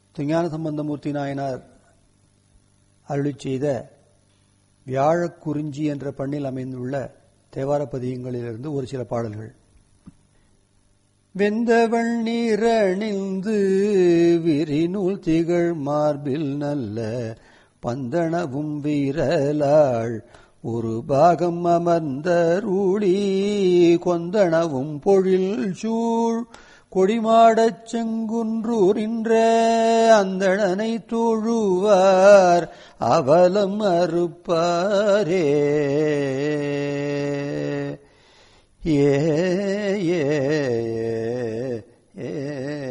திருஞான சம்பந்தமூர்த்தி நாயனார் அருளி செய்த வியாழக் குறிஞ்சி என்ற பண்ணில் அமைந்துள்ள தேவார பதியங்களிலிருந்து ஒரு சில பாடல்கள் வெந்தவள் நீரணிந்து விரிநூல் திகழ் மார்பில் நல்ல பந்தனவும் வீரலாள் ஒரு பாகம் அமர்ந்த ரூழி கொந்தனவும் பொழில் சூழ் கொடிமாடச் செங்குன்றூரின்ற அந்தணனை தோழுவார் அவலம் அறுப்பாரே ஏ ஏ ஏ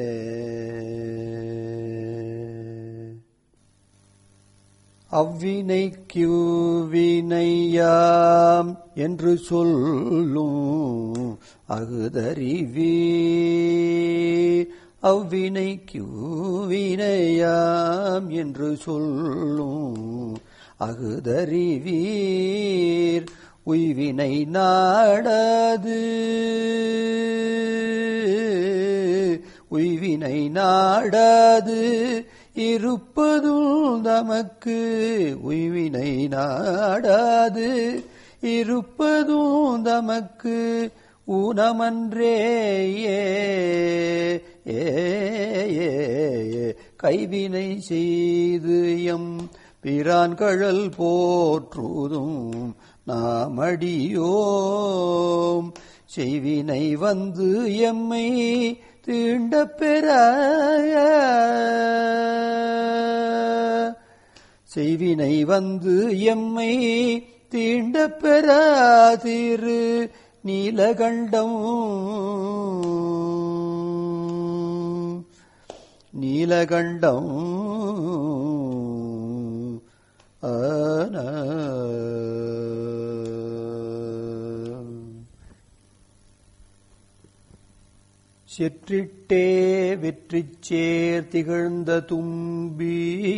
அவ்வினைக்கு வினையாம் என்று சொல்லும் அகுதறிவி அவ்வினைக்கு வினையாம் என்று சொல்லும் அகுதறிவீர் உய்வினை நாடாது உய்வினை நாடாது இருப்பதும் தமக்கு உய்வினை நாடாது இருப்பதும் தமக்கு ஊனமன்றே ஏ ஏ ஏ கைவினை செய்து எம் பிரான் கழல் போற்றுதும் நாமடியோம் செய்வினை வந்து எம்மை தீண்ட பெற செய்வினை வந்து எம்மை தீண்ட பெற திரு நீலகண்டம் நீலகண்டம் ஆன செற்றிட்டே வெற்றி சேர் திகழ்ந்த தும்பி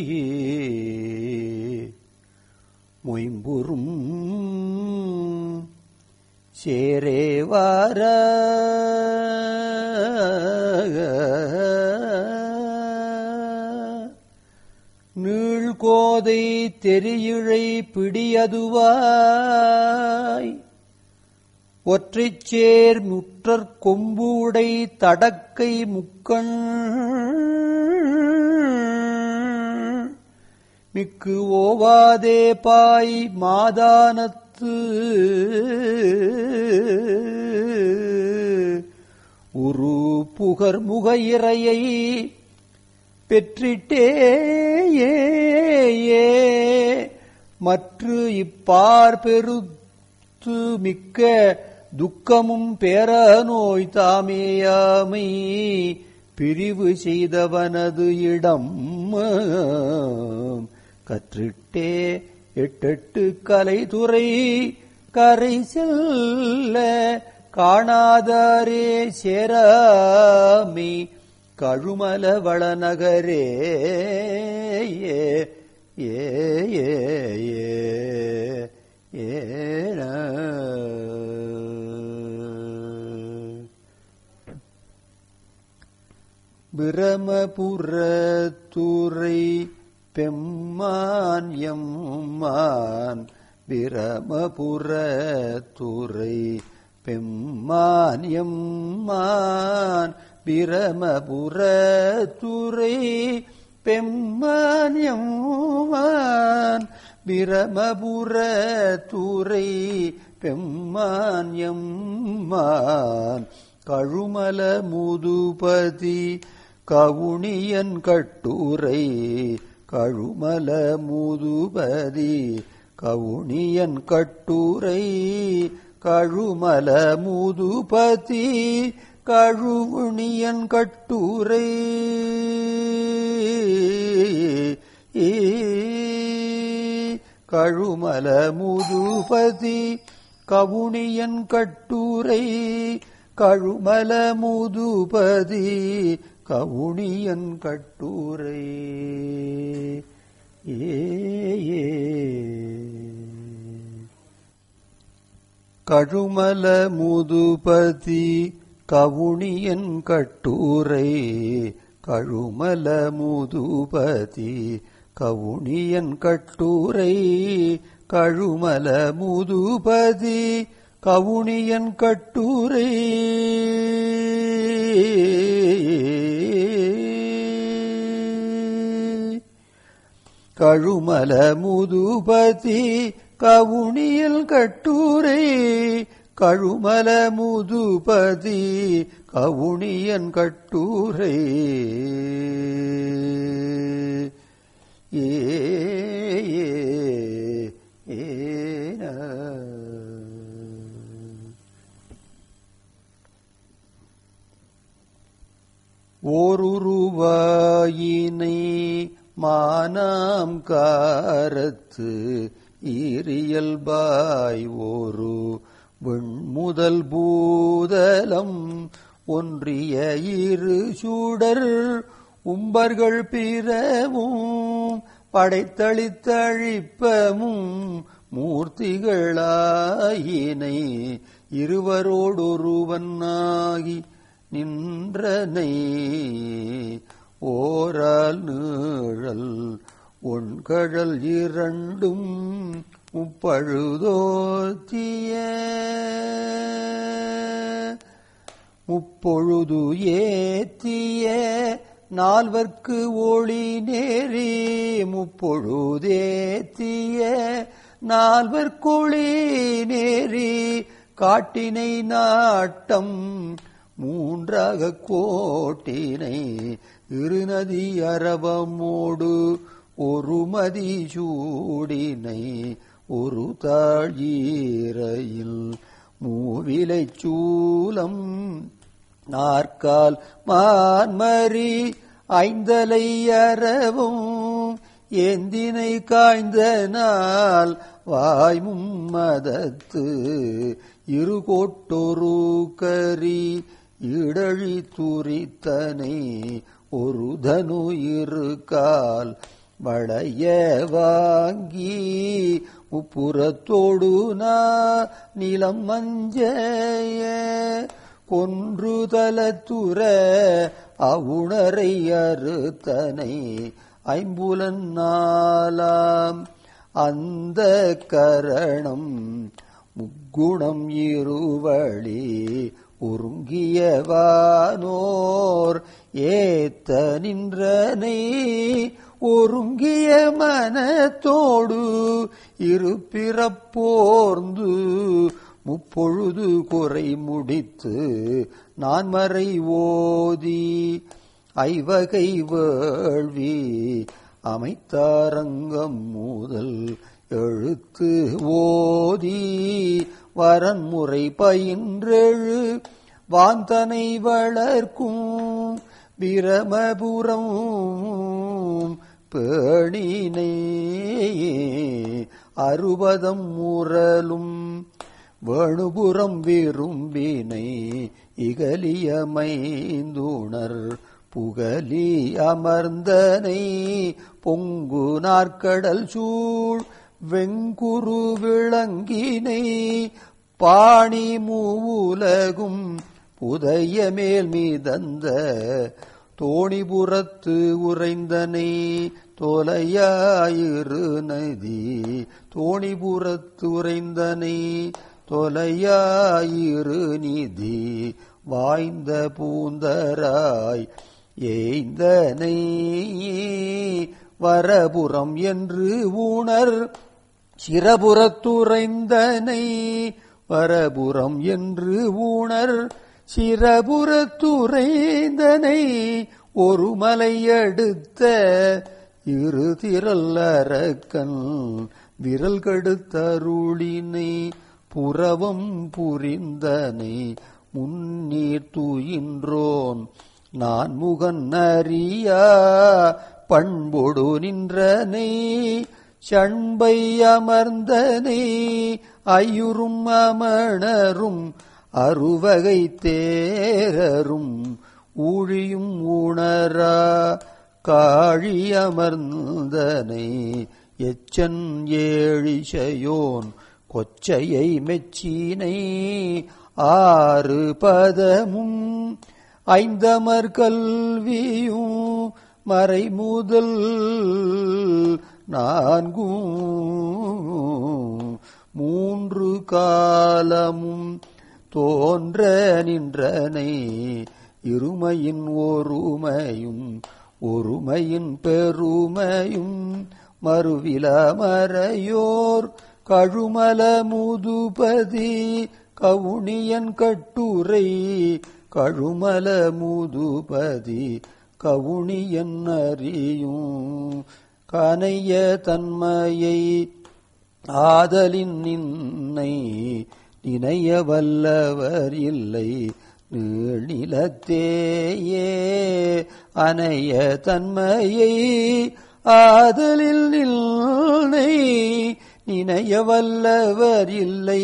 மொயம்புறும் சேரேவார நீழ்கோதை தெரியிழை பிடியதுவாய் ஒற்றைச்சேர் முற்றற் கொம்புடை தடக்கை முக்கண் மிக்கு ஓவாதே பாய் மாதானத்து உரு புகர் முக இறையை பெற்றிட்டே ஏ ஏ மற்று இப்பார் பெருத்து மிக்க துக்கமும் பேர நோய் தாமேயாமை பிரிவு செய்தவனது இடம் கற்றிட்டே எட்டெட்டு கலைத்துறை கரை செல்ல காணாதாரே சேராமி கழுமல வளநகரே ஏ ஏ ஏ ஏ ஏன பிரமபுரத்துறை பெம்மான் எம்மான் பிரமபுரத்துறை பெம்மான் எம்மான் பிரமபுரத்துறை பெம்மான் எம்மான் பிரமபுரத்துறை பெம்மான் எம்மான் கழுமல முதுபதி கவுனியன் கட்டுரை கழுமல முதுபதி கவுனியன் கட்டுரை கழுமல முதுபதி கழுவுணியன் கட்டுரை கழுமல முதுபதி கவுனியன் கட்டுரை கழுமல முதுபதி கவுனியன் கட்டுரை ஏ ஏ கழுமல முதுபதி கவுனியன் கட்டுரை கழுமல முதுபதி கவுனியன் கட்டுரை கழுமல முதுபதி கவுனியன் கட்டுரை கழுமல முதுபதி கவுனியல் கட்டுரை கழுமல முதுபதி கவுனியன் கட்டுரை ஏ ஏ, ஏன. ஓருருவாயினை மானாம் காரத்து ஈரியல்பாய் ஒரு வெண்முதல் பூதலம் ஒன்றிய இரு சூடர் உம்பர்கள் பிறவும் படைத்தளித்தழிப்பமும் மூர்த்திகளாயினை இருவரோடொருவனாகி நின்றனை ஓரால் நீழல் ஒன்கழல் இரண்டும் முப்பழுதோத்திய முப்பொழுது ஏத்திய நால்வர்க்கு ஒளி நேரி முப்பொழுதேத்திய நால்வர்க்கொளி நேரி காட்டினை நாட்டம் மூன்றாக கோட்டினை இருநதி அரவமோடு ஒரு மதி சூடினை ஒரு தாழீரையில் மூவிலை சூலம் நாற்கால் மான்மரி ஐந்தலை அறவும் ஏந்தினை காய்ந்த நாள் வாய்மும் மதத்து இரு கோட்டொரு கரி இடழி துரித்தனை ஒரு தனு இரு கால் வளைய வாங்கி உப்புறத்தோடு நா நிலம் மஞ்சய கொன்று தலத்துற அவுணரை அறுத்தனை ஐம்புலன் நாலாம் அந்த கரணம் முக்குணம் இருவழி ஒருங்கியவானோர் ஏத்த நின்றனை ஒருங்கிய மனத்தோடு இருப்பிறப்போர்ந்து முப்பொழுது குறை முடித்து நான் மறை ஓதி ஐவகை வேள்வி அமைத்தாரங்கம் முதல் எழுத்து ஓதி வரன்முறை பயின்றெழு வாந்தனை வளர்க்கும் பிரமபுரம் பேணினை அறுபதம் முரலும் வேணுபுறம் விரும்பினை இகலியமைந்துணர் புகலி அமர்ந்தனை பொங்கு நாற்கடல் சூழ் வெங்குரு விளங்கினை பாணி மூவுலகும் புதைய மேல் மீதந்த தோணிபுறத்து உறைந்தனை தொலையாயிரு நதி தோணிபுறத்து உறைந்தனை தொலையாயிரு நிதி வாய்ந்த பூந்தராய் ஏய்ந்தனை வரபுறம் என்று ஊணர் சிரபுறத்துறைந்தனை வரபுறம் என்று ஊணர் சிரபுறத்துறைந்தனை ஒரு மலை அடுத்த இரு திரல் அரக்கன் விரல் கடுத்தருளினை புறவம் புரிந்தனை முன்னீர் துயின்றோன் நான் முகன் அறியா பண்பொடு நின்றனை சண்பை அமர்ந்தனை ஐயுறும் அமணரும் அறுவகை தேரரும் ஊழியும் உணரா காழி அமர்ந்தனை எச்சன் ஏழிசையோன் கொச்சையை மெச்சினை ஆறு பதமும் ஐந்தமர் கல்வியும் மறைமுதல் நான்கும் மூன்று காலமும் தோன்ற நின்றனை இருமையின் ஒருமையும் ஒருமையின் பெருமையும் மறுவில மறையோர் கழுமல முதுபதி கவுனியன் கட்டுரை கழுமல முதுபதி கவுனியன் அறியும் கனைய தன்மையை ஆதலின் நின்னை நினைய வல்லவர் இல்லை நீளிலத்தேயே அனைய தன்மையை ஆதலில் நில்லை நினைய வல்லவர் இல்லை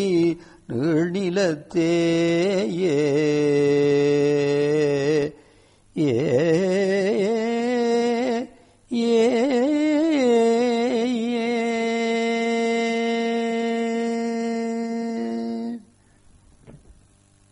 நீளிலத்தேயே ஏ